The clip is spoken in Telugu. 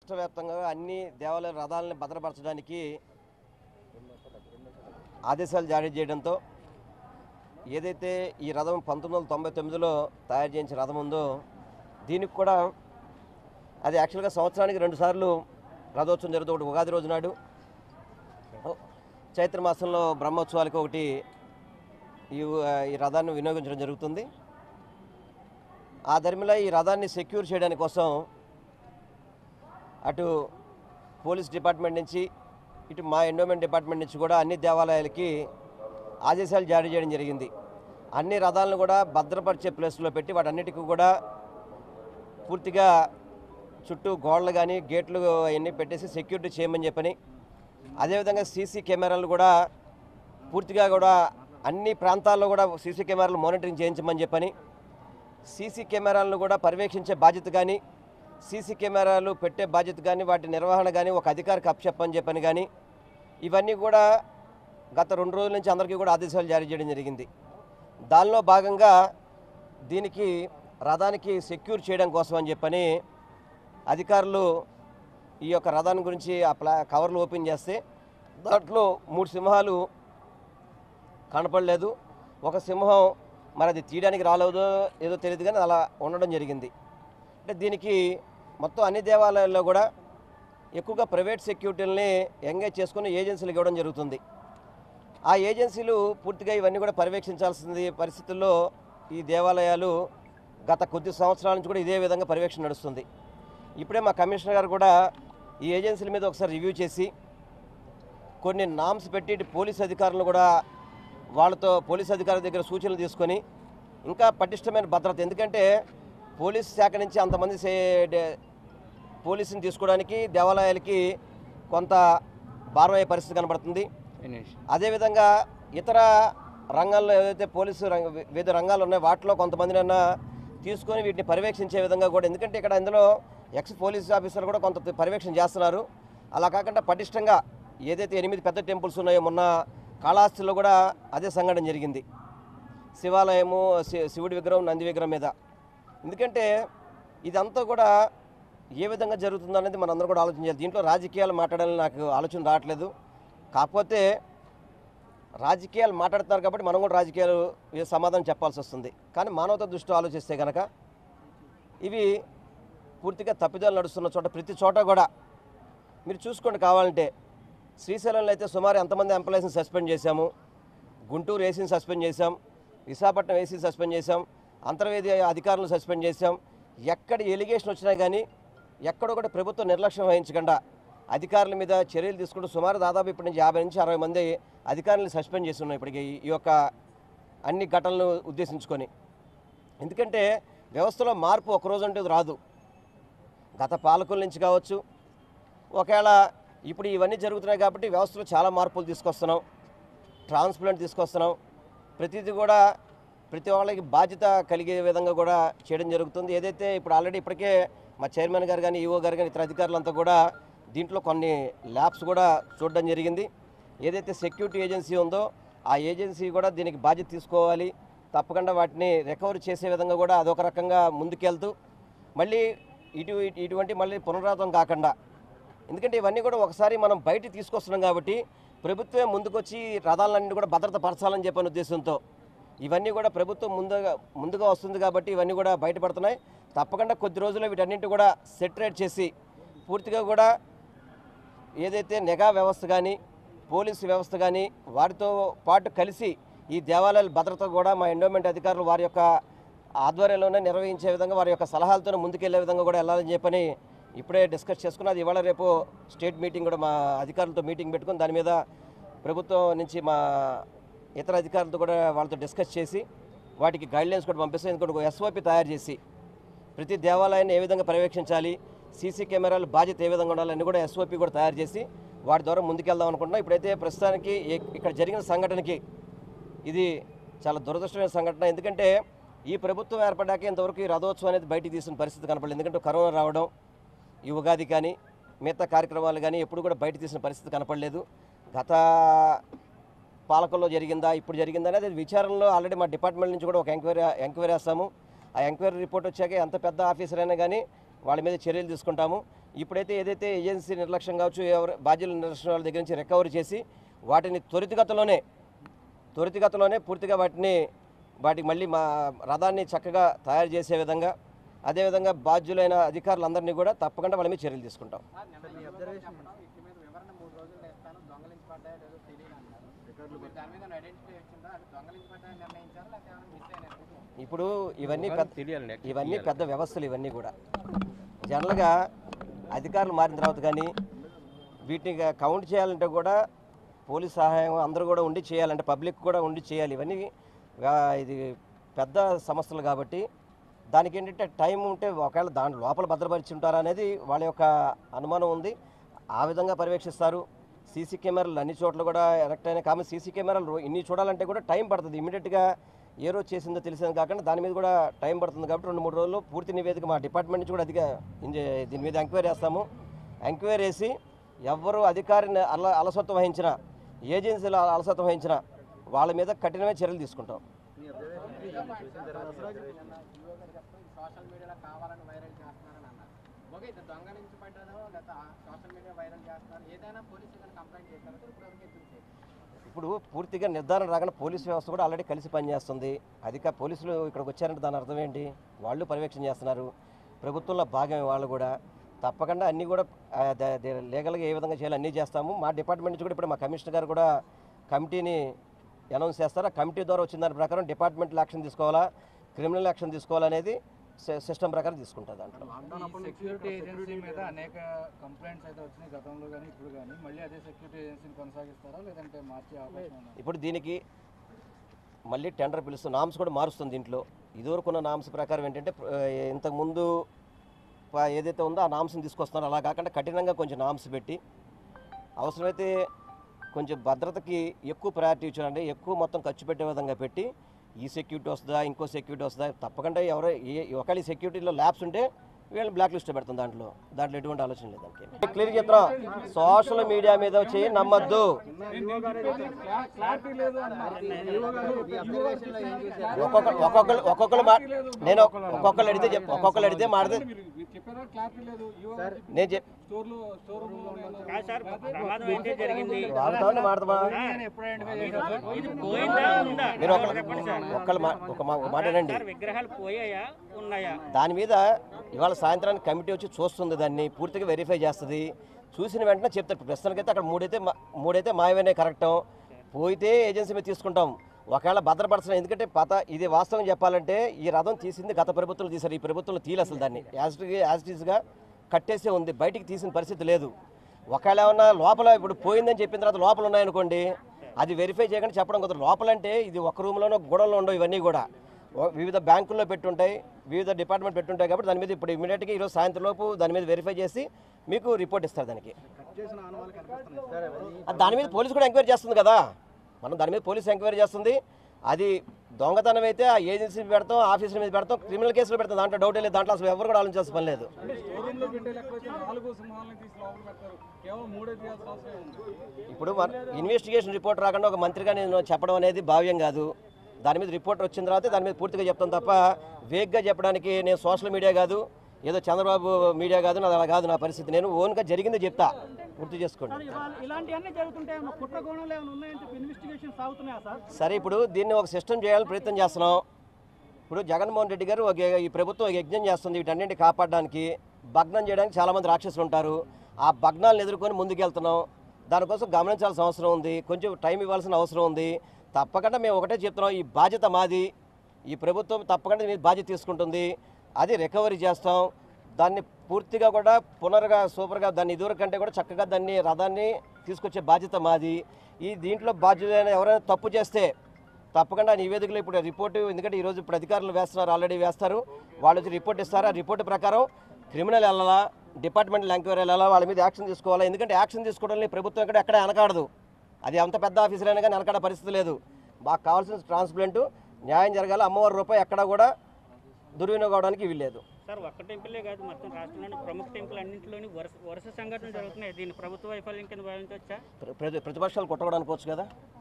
రాష్ట్ర వ్యాప్తంగా అన్ని దేవాలయ రథాలను భద్రపరచడానికి ఆదేశాలు జారీ చేయడంతో ఏదైతే ఈ రథం పంతొమ్మిది వందల తొంభై తొమ్మిదిలో తయారు చేయించిన రథం ఉందో దీనికి కూడా అది యాక్చువల్గా సంవత్సరానికి రెండుసార్లు రథోత్సవం జరుగుతుంది ఒకటి ఉగాది రోజు నాడు ఓ, చైత్ర మాసంలో బ్రహ్మోత్సవాలకి ఒకటి ఈ ఈ రథాన్ని వినియోగించడం జరుగుతుంది ఆ ధర్మిలో ఈ రథాన్ని సెక్యూర్ చేయడానికి కోసం అటు పోలీస్ డిపార్ట్మెంట్ నుంచి ఇటు మా ఎండోమెంట్ డిపార్ట్మెంట్ నుంచి కూడా అన్ని దేవాలయాలకి ఆదేశాలు జారీ చేయడం జరిగింది అన్ని రథాలను కూడా భద్రపరిచే ప్లేస్లో పెట్టి వాటన్నిటికీ కూడా పూర్తిగా చుట్టూ గోడలు కానీ గేట్లు అవన్నీ పెట్టేసి సెక్యూరిటీ చేయమని చెప్పని అదేవిధంగా సీసీ కెమెరాలు కూడా పూర్తిగా కూడా అన్ని ప్రాంతాల్లో కూడా సీసీ కెమెరాలు మానిటరింగ్ చేయించమని చెప్పని సీసీ కెమెరాలను కూడా పర్యవేక్షించే బాధ్యత కానీ సీసీ కెమెరాలు పెట్టే బాధ్యత కానీ వాటి నిర్వహణ కానీ ఒక అధికారికి అప్పచెప్పని చెప్పని కానీ ఇవన్నీ కూడా గత రెండు రోజుల నుంచి అందరికీ కూడా ఆదేశాలు జారీ చేయడం జరిగింది దానిలో భాగంగా దీనికి రథానికి సెక్యూర్ చేయడం కోసం అని చెప్పని అధికారులు ఈ యొక్క రథాన్ని గురించి ఆ ప్లా కవర్లు ఓపెన్ చేస్తే దాంట్లో మూడు సింహాలు కనపడలేదు ఒక సింహం మరి అది తీయడానికి రాలేదో ఏదో తెలియదు కానీ అలా ఉండడం జరిగింది అంటే దీనికి మొత్తం అన్ని దేవాలయాల్లో కూడా ఎక్కువగా ప్రైవేట్ సెక్యూరిటీలని ఎంగేజ్ చేసుకుని ఏజెన్సీలకు ఇవ్వడం జరుగుతుంది ఆ ఏజెన్సీలు పూర్తిగా ఇవన్నీ కూడా పర్యవేక్షించాల్సింది పరిస్థితుల్లో ఈ దేవాలయాలు గత కొద్ది సంవత్సరాల నుంచి కూడా ఇదే విధంగా పర్యవేక్షణ నడుస్తుంది ఇప్పుడే మా కమిషనర్ గారు కూడా ఈ ఏజెన్సీల మీద ఒకసారి రివ్యూ చేసి కొన్ని నామ్స్ పెట్టి ఇటు పోలీస్ అధికారులు కూడా వాళ్ళతో పోలీస్ అధికారుల దగ్గర సూచనలు తీసుకొని ఇంకా పటిష్టమైన భద్రత ఎందుకంటే పోలీస్ శాఖ నుంచి అంతమంది సే- డే- పోలీసుని తీసుకోవడానికి దేవాలయాలకి కొంత భారమయ్యే పరిస్థితి కనబడుతుంది అదేవిధంగా ఇతర రంగాల్లో ఏదైతే పోలీసు రంగ వివిధ రంగాలు ఉన్నాయో వాటిలో కొంతమందినైనా తీసుకొని వీటిని పర్యవేక్షించే విధంగా కూడా ఎందుకంటే ఇక్కడ ఇందులో ఎక్స్ పోలీస్ ఆఫీసర్ కూడా కొంత పర్యవేక్షణ చేస్తున్నారు అలా కాకుండా పటిష్టంగా ఏదైతే ఎనిమిది పెద్ద టెంపుల్స్ ఉన్నాయో మొన్న కాళహస్తిలో కూడా అదే సంఘటన జరిగింది శివాలయము శి- శివుడి విగ్రహం నంది విగ్రహం మీద ఎందుకంటే ఇదంతా కూడా ఏ విధంగా జరుగుతుందో అనేది మనందరం కూడా ఆలోచించాలి దీంట్లో రాజకీయాలు మాట్లాడాలని నాకు ఆలోచన రావట్లేదు కాకపోతే రాజకీయాలు మాట్లాడుతున్నారు కాబట్టి మనం కూడా రాజకీయాలు ఏ సమాధానం చెప్పాల్సి వస్తుంది కానీ మానవత దృష్టిలో ఆలోచిస్తే కనుక ఇవి పూర్తిగా తప్పిదాలు నడుస్తున్న చోట ప్రతి చోట కూడా మీరు చూసుకోండి కావాలంటే శ్రీశైలంలో అయితే సుమారు ఎంతమంది ఎంప్లాయీస్ని సస్పెండ్ చేశాము గుంటూరు ఏసీని సస్పెండ్ చేశాం విశాఖపట్నం ఏసీని సస్పెండ్ చేశాం అంతర్వేది అధికారులను సస్పెండ్ చేశాం ఎక్కడ ఎలిగేషన్ వచ్చినా కానీ ఎక్కడ కూడా ప్రభుత్వం నిర్లక్ష్యం వహించకుండా అధికారుల మీద చర్యలు తీసుకుంటూ సుమారు దాదాపు ఇప్పటి నుంచి యాభై నుంచి అరవై మంది అధికారులను సస్పెండ్ చేసి ఉన్నాయి ఇప్పటికి ఈ- ఈ యొక్క అన్ని ఘటనలు ఉద్దేశించుకొని ఎందుకంటే వ్యవస్థలో మార్పు ఒక రోజు అంటే రాదు గత పాలకుల నుంచి కావచ్చు ఒకవేళ ఇప్పుడు ఇవన్నీ జరుగుతున్నాయి కాబట్టి వ్యవస్థలో చాలా మార్పులు తీసుకొస్తున్నాం ట్రాన్స్ప్లాంట్ తీసుకొస్తున్నాం ప్రతిదీ కూడా ప్రతి వాళ్ళకి బాధ్యత కలిగే విధంగా కూడా చేయడం జరుగుతుంది ఏదైతే ఇప్పుడు ఆల్రెడీ ఇప్పటికే మా చైర్మన్ గారు కానీ ఈఓ గారు కానీ ఇతర అధికారులంతా కూడా దీంట్లో కొన్ని ల్యాబ్స్ కూడా చూడడం జరిగింది ఏదైతే సెక్యూరిటీ ఏజెన్సీ ఉందో ఆ ఏజెన్సీ కూడా దీనికి బాధ్యత తీసుకోవాలి తప్పకుండా వాటిని రికవరీ చేసే విధంగా కూడా అదొక రకంగా ముందుకెళ్తూ మళ్ళీ ఇటు ఇటువంటి మళ్ళీ పునరావృతం కాకుండా ఎందుకంటే ఇవన్నీ కూడా ఒకసారి మనం బయట తీసుకొస్తున్నాం కాబట్టి ప్రభుత్వమే ముందుకొచ్చి రథాలన్నీ కూడా భద్రత పరచాలని చెప్పిన ఉద్దేశంతో ఇవన్నీ కూడా ప్రభుత్వం ముందుగా ముందుగా వస్తుంది కాబట్టి ఇవన్నీ కూడా బయటపడుతున్నాయి తప్పకుండా కొద్ది రోజుల్లో వీటన్నింటి కూడా సెటరేట్ చేసి పూర్తిగా కూడా ఏదైతే నిఘా వ్యవస్థ కానీ పోలీసు వ్యవస్థ కానీ వారితో పాటు కలిసి ఈ దేవాలయాల భద్రత కూడా మా ఎండోమెంట్ అధికారులు వారి యొక్క ఆధ్వర్యంలోనే నిర్వహించే విధంగా వారి యొక్క సలహాలతో ముందుకెళ్లే విధంగా కూడా వెళ్ళాలని చెప్పని ఇప్పుడే డిస్కస్ చేసుకుని అది ఇవాళ రేపు స్టేట్ మీటింగ్ కూడా మా అధికారులతో మీటింగ్ పెట్టుకుని దాని మీద ప్రభుత్వం నుంచి మా ఇతర అధికారులతో కూడా వాళ్ళతో డిస్కస్ చేసి వాటికి గైడ్లైన్స్ కూడా పంపిస్తే ఎందుకంటే ఒక ఎస్ఓపి తయారు చేసి ప్రతి దేవాలయాన్ని ఏ విధంగా పర్యవేక్షించాలి సీసీ కెమెరాల బాధ్యత ఏ విధంగా ఉండాలని కూడా ఎస్ఓపి కూడా తయారు చేసి వాటి ద్వారా ముందుకెళ్దాం అనుకుంటున్నాం ఇప్పుడైతే ప్రస్తుతానికి ఇ- ఇక్కడ జరిగిన సంఘటనకి ఇది చాలా దురదృష్టమైన సంఘటన ఎందుకంటే ఈ ప్రభుత్వం ఏర్పడ్డాక ఇంతవరకు ఈ రథోత్సవం అనేది బయటికి తీసిన పరిస్థితి కనపడలేదు ఎందుకంటే కరోనా రావడం ఈ ఉగాది కానీ మిగతా కార్యక్రమాలు కానీ ఎప్పుడు కూడా బయట తీసిన పరిస్థితి కనపడలేదు గత పాలకుల్లో జరిగిందా ఇప్పుడు జరిగిందా అనేది విచారణలో ఆల్రెడీ మా డిపార్ట్మెంట్ నుంచి కూడా ఒక ఎంక్వైరీ ఎంక్వైరీ వేస్తాము ఆ ఎంక్వైరీ రిపోర్ట్ వచ్చాక ఎంత పెద్ద ఆఫీసర్ అయినా కానీ వాళ్ళ మీద చర్యలు తీసుకుంటాము ఇప్పుడైతే ఏదైతే ఏజెన్సీ నిర్లక్ష్యం కావచ్చు ఎవరు బాధ్యుల నిర్లక్ష్యం వాళ్ళ దగ్గర నుంచి రికవరీ చేసి వాటిని త్వరితగతిలోనే త్వరితగతిలోనే పూర్తిగా వాటిని వాటికి మళ్ళీ మా రథాన్ని చక్కగా తయారు చేసే విధంగా అదేవిధంగా బాధ్యులైన అధికారులందరినీ కూడా తప్పకుండా వాళ్ళ మీద చర్యలు తీసుకుంటాం ఇంటి మీద వివరణ మూడు రోజులు ఇస్తాను దొంగలించి పడ్డాయో లేదో తెలియదు అన్నారు మీరు దాని మీద ఐడెంటిఫై వచ్చిందా అది దొంగలించి పడ్డాయని నిర్ణయించారా లేకపోతే ఏమైనా మిస్ అయినట్టు ఇప్పుడు ఇవన్నీ పెద్ద ఇవన్నీ పెద్ద వ్యవస్థలు ఇవన్నీ కూడా జనరల్గా అధికారులు మారిన తర్వాత కానీ వీటిని కౌంట్ చేయాలంటే కూడా పోలీస్ సహాయం అందరూ కూడా ఉండి చేయాలంటే పబ్లిక్ కూడా ఉండి చేయాలి ఇవన్నీ ఆ, ఇది పెద్ద సమస్యలు కాబట్టి దానికి ఏంటంటే టైం ఉంటే ఒకవేళ దాని లోపల భద్రపరిచి ఉంటారా అనేది వాళ్ళ యొక్క అనుమానం ఉంది ఆ విధంగా పర్యవేక్షిస్తారు సీసీ కెమెరాలు అన్ని చోట్ల కూడా ఎరెక్ట్ అయినాయి కాబట్టి సీసీ కెమెరాలు ఇన్ని చూడాలంటే కూడా టైం పడుతుంది ఇమీడియట్గా ఏ రోజు చేసిందో తెలిసింది కాకుండా దాని మీద కూడా టైం పడుతుంది కాబట్టి రెండు మూడు రోజుల్లో పూర్తి నివేదిక మా డిపార్ట్మెంట్ నుంచి కూడా అధిక ఇంజ- దీని మీద ఎంక్వైరీ చేస్తాము ఎంక్వైరీ చేసి ఎవరు అధికారిని అల అలసత్వం వహించినా ఏజెన్సీలు అలసత్వం వహించినా వాళ్ళ మీద కఠినమైన చర్యలు తీసుకుంటాం సోషల్ మీడియాలో కావాలని వైరల్ చేస్తున్నారని అన్నారు ఓకే ఇది దొంగలించి పడ్డారో లేకపోతే సోషల్ మీడియా వైరల్ చేస్తున్నారు ఏదైనా పోలీసు ఏదైనా కంప్లైంట్ చేశారో ఇప్పుడు వరకు ఎదురు చేయలేదు. ఇప్పుడు పూర్తిగా నిర్ధారణ రాగానే పోలీసు వ్యవస్థ కూడా ఆల్రెడీ కలిసి పనిచేస్తుంది అధిక పోలీసులు ఇక్కడికి వచ్చారంటే దాని అర్థం ఏంటి వాళ్ళు పర్యవేక్షణ చేస్తున్నారు ప్రభుత్వంలో భాగమే వాళ్ళు కూడా తప్పకుండా అన్నీ కూడా ఆ, ద- ద- లీగల్గా ఏ విధంగా చేయాలి అన్నీ చేస్తాము మా డిపార్ట్మెంట్ నుంచి కూడా ఇప్పుడు మా కమిషనర్ గారు కూడా కమిటీని అనౌన్స్ చేస్తారు ఆ కమిటీ ద్వారా వచ్చిన దాని ప్రకారం డిపార్ట్మెంటల్ యాక్షన్ తీసుకోవాలా క్రిమినల్ యాక్షన్ తీసుకోవాలనేది సి- సిస్టమ్ ప్రకారం తీసుకుంటుంది దాంట్లో ఈ సెక్యూరిటీ ఏజెన్సీ మీద అనేక కంప్లైంట్స్ అయితే వచ్చినాయి గతంలో కానీ ఇప్పుడు కానీ మళ్ళీ అదే సెక్యూరిటీ ఏజెన్సీని కొనసాగిస్తారా లేదంటే మార్చే అవకాశం ఉందా ఇప్పుడు దీనికి మళ్ళీ టెండర్ పిలుస్తుంది నామ్స్ కూడా మారుస్తుంది దీంట్లో ఇదివరకు ఉన్న నామ్స్ ప్రకారం ఏంటంటే ఆ, ఇంతకుముందు ప- ఏదైతే ఉందో ఆ నామ్స్ని తీసుకొస్తున్నారు అలా కాకుండా కఠినంగా కొంచెం నామ్స్ పెట్టి అవసరమైతే కొంచెం భద్రతకి ఎక్కువ ప్రయారిటీ ఇచ్చారంటే ఎక్కువ మొత్తం ఖర్చు పెట్టే విధంగా పెట్టి ఈ సెక్యూరిటీ వస్తుందా ఇంకో సెక్యూరిటీ వస్తుందా తప్పకుండా ఎవరో ఏ ఒకవేళ ఈ సెక్యూరిటీలో ల్యాబ్స్ ఉంటే వీళ్ళని బ్లాక్ లిస్ట్ పెడతాం దాంట్లో దాంట్లో ఎటువంటి ఆలోచన లేదు దానికి క్లియర్ చెప్తున్నాం సోషల్ మీడియా మీద వచ్చి నమ్మద్దు క్లారిటీ లేదు ఒక్కొక్క ఒక్కొక్కరు ఒక్కొక్కరు మా నేను ఒక్కొక్కరు అడిగితే చెప్ ఒక్కొక్కరు అడిగితే మాడితే చెప్పారా క్లారిటీ లేదు నేను చెప్ స్టోర్లో స్టోర్ రూమ్లో నేను కాదు సార్ ప్రమాదం అయితే జరిగింది వాళ్ళతో మాడతామా నేను ఎప్పుడు ఐడెంటిఫై చేశాను సార్ ఇది పోయిందా ఉందా మీరు ఒక చెప్పండి సార్ ఒక్కళ్ళు మా ఒక మా- ఒక మాట వినండి సార్ విగ్రహాలు పోయాయా ఉన్నాయా దాని మీద ఇవాళ సాయంత్రానికి కమిటీ వచ్చి చూస్తుంది దాన్ని పూర్తిగా వెరిఫై చేస్తుంది చూసిన వెంటనే చెప్తారు ప్రస్తుతానికైతే అక్కడ మూడైతే మా- మూడైతే మాయమనే కరెక్టం పోయితే ఏజెన్సీ మీద తీసుకుంటాం ఒకవేళ భద్రపరచడం ఎందుకంటే పత ఇది వాస్తవం చెప్పాలంటే ఈ రథం తీసింది గత ప్రభుత్వం తీశారు ఈ ప్రభుత్వంలో తీయలు అసలు దాన్ని యాజ్ యాజ్ టీజ్గా కట్టేసే ఉంది బయటికి తీసిన పరిస్థితి లేదు ఒకవేళ ఏమన్నా లోపల ఇప్పుడు పోయిందని చెప్పిన తర్వాత లోపల ఉన్నాయనుకోండి అది వెరిఫై చేయకుండా చెప్పడం కుదరదు లోపల అంటే ఇది ఒక రూమ్లోనో గోడల్లో ఉండవు ఇవన్నీ కూడా ఓ- వివిధ బ్యాంకుల్లో పెట్టుంటాయి వివిధ డిపార్ట్మెంట్ పెట్టుంటాయి కాబట్టి దాని మీద ఇప్పుడు ఇమీడియట్గా ఈరోజు సాయంత్రం లోపు దాని మీద వెరిఫై చేసి మీకు రిపోర్ట్ ఇస్తారు దానికి అది దాని మీద పోలీసు కూడా ఎంక్వైరీ చేస్తుంది కదా మనం దాని మీద పోలీసు ఎంక్వైరీ చేస్తుంది అది దొంగతనం అయితే ఆ ఏజెన్సీ పెడతాం ఆఫీసుల మీద పెడతాం క్రిమినల్ కేసులు పెడతాం దాంట్లో డౌట్ లేదు దాంట్లో అసలు ఎవరు కూడా ఆలోచించాల్సిన పని లేదు స్టోర్ రూమ్లో పెట్టే లెక్క వచ్చి నాలుగు సింహాలను తీసి లోపల పెడతారు కేవలం మూడే తీయాల్సిన అవసరం ఉంది ఇప్పుడు మన ఇన్వెస్టిగేషన్ రిపోర్ట్ రాకుండా ఒక మంత్రిగా నేను చెప్పడం అనేది భావ్యం కాదు దాని మీద రిపోర్ట్ వచ్చిన తర్వాత దాని మీద పూర్తిగా చెప్తాను తప్ప వేగ్గా చెప్పడానికి నేను సోషల్ మీడియా కాదు ఏదో చంద్రబాబు మీడియా కాదు నాది అలా కాదు నా పరిస్థితి నేను ఓన్గా జరిగిందే చెప్తా గుర్తు చేసుకోండి ఇలాంటివన్నీ జరుగుతుంటే ఏమన్నా కుట్ర కోణాలు ఏమైనా ఉన్నాయని చెప్పి ఇన్వెస్టిగేషన్ సాగుతున్నాయా సార్ సరే ఇప్పుడు దీన్ని ఒక సిస్టమ్ చేయాలని ప్రయత్నం చేస్తున్నాం ఇప్పుడు జగన్మోహన్ రెడ్డి గారు ఒక ఈ ప్రభుత్వం ఒక యజ్ఞం చేస్తుంది వీటన్నింటి కాపాడడానికి భగ్నం చేయడానికి చాలామంది రాక్షసులు ఉంటారు ఆ భగ్నాలను ఎదుర్కొని ముందుకెళ్తున్నాం దానికోసం గమనించాల్సిన అవసరం ఉంది కొంచెం టైం ఇవ్వాల్సిన అవసరం ఉంది తప్పకుండా మేము ఒకటే చెప్తున్నాం ఈ బాధ్యత మాది ఈ ప్రభుత్వం తప్పకుండా మీ బాధ్యత తీసుకుంటుంది అది రికవరీ చేస్తాం దాన్ని పూర్తిగా కూడా పునరుగా సూపర్గా దాన్ని ఇదివరకు కంటే కూడా చక్కగా దాన్ని రథాన్ని తీసుకొచ్చే బాధ్యత మాది ఈ దీంట్లో బాధ్యత ఎవరైనా తప్పు చేస్తే తప్పకుండా ఆ నివేదికలో ఇప్పుడు రిపోర్టు ఎందుకంటే ఈరోజు ఇప్పుడు అధికారులు వేస్తున్నారు ఆల్రెడీ వేస్తారు వాళ్ళు వచ్చి రిపోర్ట్ ఇస్తారు ఆ రిపోర్ట్ ప్రకారం క్రిమినల్ వెళ్ళాలా డిపార్ట్మెంటల్ ఎంక్వైరీ వెళ్ళాలా వాళ్ళ మీద యాక్షన్ తీసుకోవాలా ఎందుకంటే యాక్షన్ తీసుకోవడం ప్రభుత్వం ఇక్కడ ఎక్కడ వెనకాడదు అది అంత పెద్ద ఆఫీసర్ అయినా కానీ వెనకాడ పరిస్థితి లేదు మాకు కావాల్సిన ట్రాన్స్ప్లాంట్ న్యాయం జరగాలి అమ్మవారి రూపాయి ఎక్కడ కూడా దుర్వినియోగం అవడానికి వీల్లేదు సార్ ఒక్క టెంపులే కాదు మొత్తం రాష్ట్రంలోని ప్రముఖ టెంపుల్ అన్నింటిలోని వరుస వరుస సంఘటనలు జరుగుతున్నాయి దీన్ని ప్రభుత్వ వైఫల్యం కింద భావించవచ్చా ప్ర- ప్రతి- ప్రతిపక్షాలు కొట్టకూడదు అనుకోవచ్చు కదా